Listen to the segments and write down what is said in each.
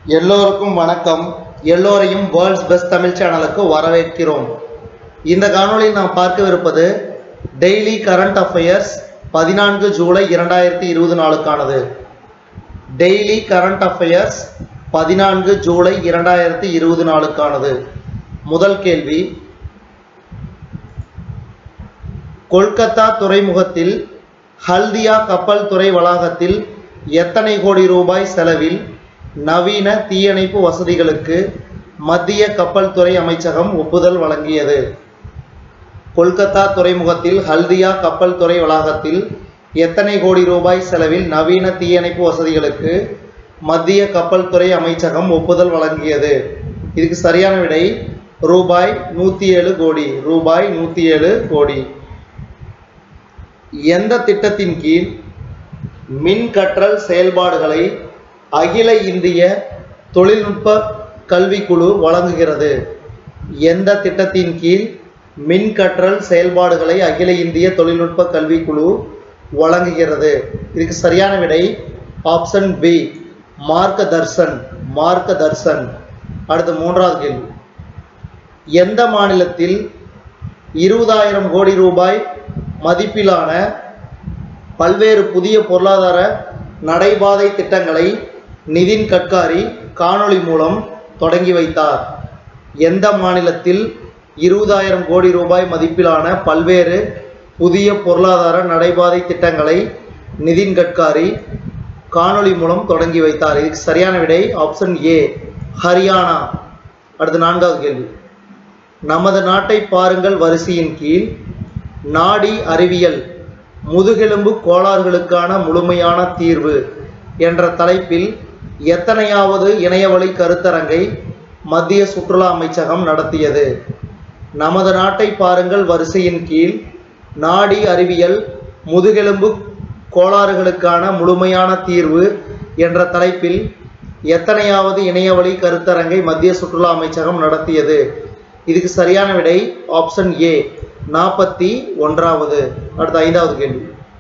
எல்லோருக்கும் வணக்கம் எல்லோரையும் வேர்ல்ட்ஸ் பெஸ்ட் தமிழ் சேனலுக்கு வரவேற்கிறோம் இந்த காணொளியில் நாம் பார்க்கவிருப்பது டெய்லி கரண்ட் அஃபயர்ஸ் பதினான்கு ஜூலை இரண்டாயிரத்தி இருபது நாளுக்கானது டெய்லி கரண்ட் அஃபயர்ஸ் பதினான்கு ஜூலை இரண்டாயிரத்தி இருபது நாளுக்கானது முதல் கேள்வி கொல்கத்தா துறைமுகத்தில் ஹல்தியா கப்பல் துறை வளாகத்தில் எத்தனை கோடி ரூபாய் செலவில் நவீன தீயணைப்பு வசதிகளுக்கு மத்திய கப்பல் துறை அமைச்சகம் ஒப்புதல் வழங்கியது கொல்கத்தா துறைமுகத்தில் ஹல்தியா கப்பல் துறை வளாகத்தில் எத்தனை கோடி ரூபாய் செலவில் நவீன தீயணைப்பு வசதிகளுக்கு மத்திய கப்பல் துறை அமைச்சகம் ஒப்புதல் வழங்கியது இதுக்கு சரியான விடை ரூபாய் நூற்றி ஏழு கோடி ரூபாய் நூற்றி ஏழு கோடி எந்த திட்டத்தின் கீழ் மின் கற்றல் செயல்பாடுகளை அகில இந்திய தொழில்நுட்ப கல்விக்குழு வழங்குகிறது எந்த திட்டத்தின் கீழ் மின் கற்றல் செயல்பாடுகளை அகில இந்திய தொழில்நுட்ப கல்விக்குழு வழங்குகிறது இதுக்கு சரியான விடை ஆப்ஷன் பி மார்க்க தர்சன் மார்க்க தர்சன் அடுத்து மூன்றாவது கேள்வி எந்த மாநிலத்தில் இருபதாயிரம் கோடி ரூபாய் மதிப்பிலான பல்வேறு புதிய பொருளாதார நடைபாதை திட்டங்களை நிதின் கட்காரி காணொளி மூலம் தொடங்கி வைத்தார் எந்த மாநிலத்தில் இருபதாயிரம் கோடி ரூபாய் மதிப்பிலான பல்வேறு புதிய பொருளாதார நடைபாதை திட்டங்களை நிதின் கட்காரி காணொளி மூலம் தொடங்கி வைத்தார் இதுக்கு சரியான விடை ஆப்ஷன் ஏ ஹரியானா அடுத்து நான்காவது கேள்வி நமது நாட்டை பாருங்கள் வரிசையின் கீழ் நாடி அறிவியல் முதுகெலும்பு கோளாறுகளுக்கான முழுமையான தீர்வு என்ற தலைப்பில் எத்தனையாவது இணையவழி கருத்தரங்கை மத்திய சுற்றுலா அமைச்சகம் நடத்தியது நமது நாட்டை பாருங்கள் வரிசையின் கீழ் நாடி அறிவியல் முதுகெலும்பு கோளாறுகளுக்கான முழுமையான தீர்வு என்ற தலைப்பில் எத்தனையாவது இணையவழி கருத்தரங்கை மத்திய சுற்றுலா அமைச்சகம் நடத்தியது இதுக்கு சரியான விடை ஆப்ஷன் ஏ நாற்பத்தி ஒன்றாவது அடுத்த ஐந்தாவது கேள்வி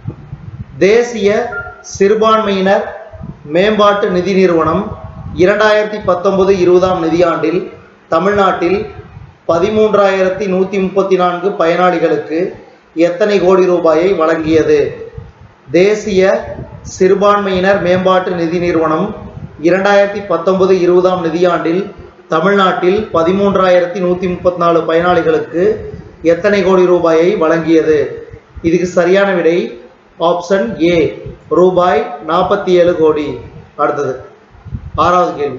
தேசிய சிறுபான்மையினர் மேம்பாட்டு நிதி நிறுவனம் இரண்டாயிரத்தி பத்தொன்பது இருபதாம் நிதியாண்டில் தமிழ்நாட்டில் பதிமூன்றாயிரத்தி நூற்றி முப்பத்தி நான்கு பயனாளிகளுக்கு எத்தனை கோடி ரூபாயை வழங்கியது தேசிய சிறுபான்மையினர் மேம்பாட்டு நிதி நிறுவனம் இரண்டாயிரத்தி பத்தொன்பது இருபதாம் நிதியாண்டில் தமிழ்நாட்டில் பதிமூன்றாயிரத்தி நூற்றி முப்பத்தி நாலு பயனாளிகளுக்கு எத்தனை கோடி ரூபாயை வழங்கியது இதுக்கு சரியான விடை ஆப்ஷன் ஏ ரூபாய் நாற்பத்தி ஏழு கோடி அடுத்தது ஆறாவது கேள்வி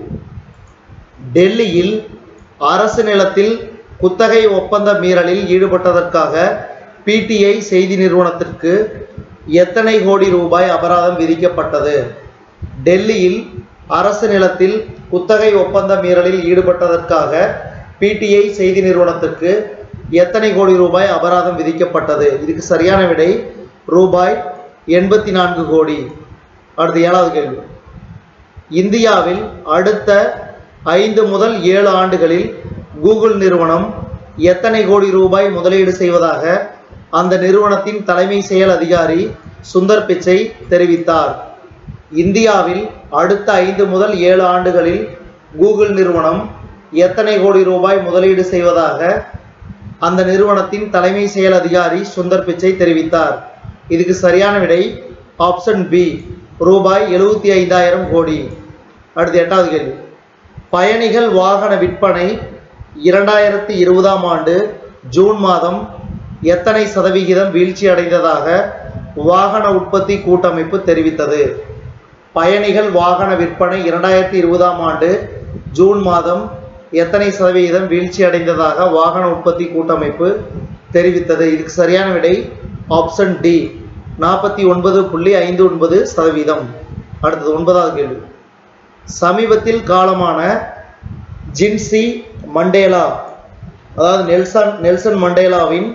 டெல்லியில் அரசு நிலத்தில் குத்தகை ஒப்பந்த மீறலில் ஈடுபட்டதற்காக பிடிஐ செய்தி நிறுவனத்திற்கு எத்தனை கோடி ரூபாய் அபராதம் விதிக்கப்பட்டது டெல்லியில் அரசு நிலத்தில் குத்தகை ஒப்பந்த மீறலில் ஈடுபட்டதற்காக பிடிஐ செய்தி நிறுவனத்திற்கு எத்தனை கோடி ரூபாய் அபராதம் விதிக்கப்பட்டது இதுக்கு சரியான விடை ரூபாய் எண்பத்தி நான்கு கோடி அடுத்து ஏழாவது கேள்வி இந்தியாவில் அடுத்த ஐந்து முதல் ஏழு ஆண்டுகளில் கூகுள் நிறுவனம் எத்தனை கோடி ரூபாய் முதலீடு செய்வதாக அந்த நிறுவனத்தின் தலைமை செயல் அதிகாரி சுந்தர் பிச்சை தெரிவித்தார் இந்தியாவில் அடுத்த ஐந்து முதல் ஏழு ஆண்டுகளில் கூகுள் நிறுவனம் எத்தனை கோடி ரூபாய் முதலீடு செய்வதாக அந்த நிறுவனத்தின் தலைமை செயல் அதிகாரி சுந்தர் பிச்சை தெரிவித்தார் இதுக்கு சரியான விடை ஆப்ஷன் பி ரூபாய் எழுபத்தி ஐந்தாயிரம் கோடி அடுத்து எட்டாவது கேள்வி பயணிகள் வாகன விற்பனை இரண்டாயிரத்தி இருபதாம் ஆண்டு ஜூன் மாதம் எத்தனை சதவிகிதம் வீழ்ச்சி அடைந்ததாக வாகன உற்பத்தி கூட்டமைப்பு தெரிவித்தது பயணிகள் வாகன விற்பனை இரண்டாயிரத்தி இருபதாம் ஆண்டு ஜூன் மாதம் எத்தனை சதவிகிதம் வீழ்ச்சி அடைந்ததாக வாகன உற்பத்தி கூட்டமைப்பு தெரிவித்தது இதுக்கு சரியான விடை ஆப்ஷன் டி நாற்பத்தி ஒன்பது புள்ளி ஐந்து ஒன்பது சதவீதம் அடுத்தது ஒன்பதாவது கேள்வி சமீபத்தில் காலமான ஜின்சி மண்டேலா அதாவது நெல்சன் நெல்சன் மண்டேலாவின்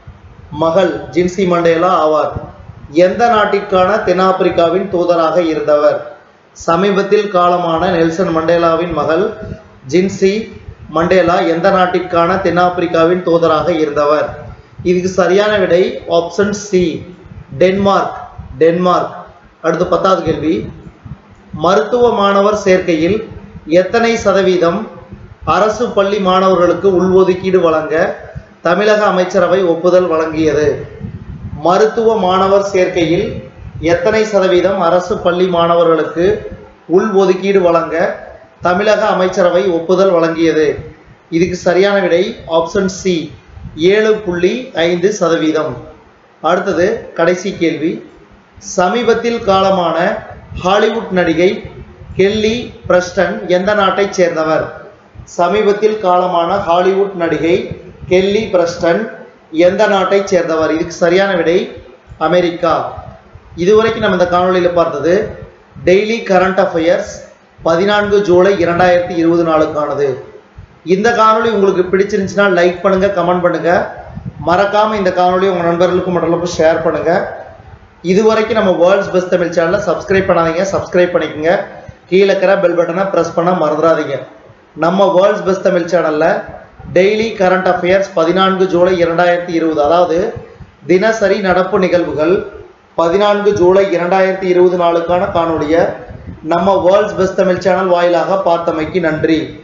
மகள் ஜின்சி மண்டேலா ஆவார் எந்த நாட்டிற்கான தென்னாப்பிரிக்காவின் தூதராக இருந்தவர் சமீபத்தில் காலமான நெல்சன் மண்டேலாவின் மகள் ஜின்சி மண்டேலா எந்த நாட்டிற்கான தென்னாப்பிரிக்காவின் தூதராக இருந்தவர் இதுக்கு சரியான விடை ஆப்ஷன் சி டென்மார்க் டென்மார்க் அடுத்து பத்தாவது கேள்வி மருத்துவ மாணவர் சேர்க்கையில் எத்தனை சதவீதம் அரசு பள்ளி மாணவர்களுக்கு உள்ஒதுக்கீடு வழங்க தமிழக அமைச்சரவை ஒப்புதல் வழங்கியது மருத்துவ மாணவர் சேர்க்கையில் எத்தனை சதவீதம் அரசு பள்ளி மாணவர்களுக்கு உள்ஒதுக்கீடு வழங்க தமிழக அமைச்சரவை ஒப்புதல் வழங்கியது இதுக்கு சரியான விடை ஆப்ஷன் சி ஏழு புள்ளி ஐந்து சதவீதம் அடுத்தது கடைசி கேள்வி சமீபத்தில் காலமான ஹாலிவுட் நடிகை கெல்லி பிரஸ்டன் எந்த நாட்டைச் சேர்ந்தவர் சமீபத்தில் காலமான ஹாலிவுட் நடிகை கெல்லி பிரஸ்டன் எந்த நாட்டைச் சேர்ந்தவர் இதுக்கு சரியான விடை அமெரிக்கா இதுவரைக்கும் நம்ம இந்த காணொளியில் பார்த்தது டெய்லி கரண்ட் அஃபயர்ஸ் பதினான்கு ஜூலை இரண்டாயிரத்தி இருபது நாளுக்கானது இந்த காணொளி உங்களுக்கு பிடிச்சிருந்துச்சுன்னா லைக் பண்ணுங்க கமெண்ட் பண்ணுங்க மறக்காம இந்த காணொளி உங்க நண்பர்களுக்கும் மற்றவங்களுக்கும் ஷேர் பண்ணுங்க இதுவரைக்கும் நம்ம வேர்ல்ட்ஸ் பெஸ்ட் தமிழ் சேனலை சப்ஸ்கிரைப் பண்ணாதீங்க சப்ஸ்கிரைப் பண்ணிக்கோங்க கீழே இருக்கிற பெல் பட்டனை ப்ரெஸ் பண்ண மறந்துடாதீங்க நம்ம வேர்ல்ட்ஸ் பெஸ்ட் தமிழ் சேனல்ல டெய்லி கரண்ட் அஃபேர்ஸ் பதினான்கு ஜூலை இரண்டாயிரத்தி இருபது அதாவது தினசரி நடப்பு நிகழ்வுகள் பதினான்கு ஜூலை இரண்டாயிரத்தி இருபது நாளுக்கான காணொளியை நம்ம வேர்ல்ட்ஸ் பெஸ்ட் தமிழ் சேனல் வாயிலாக பார்த்தமைக்கு நன்றி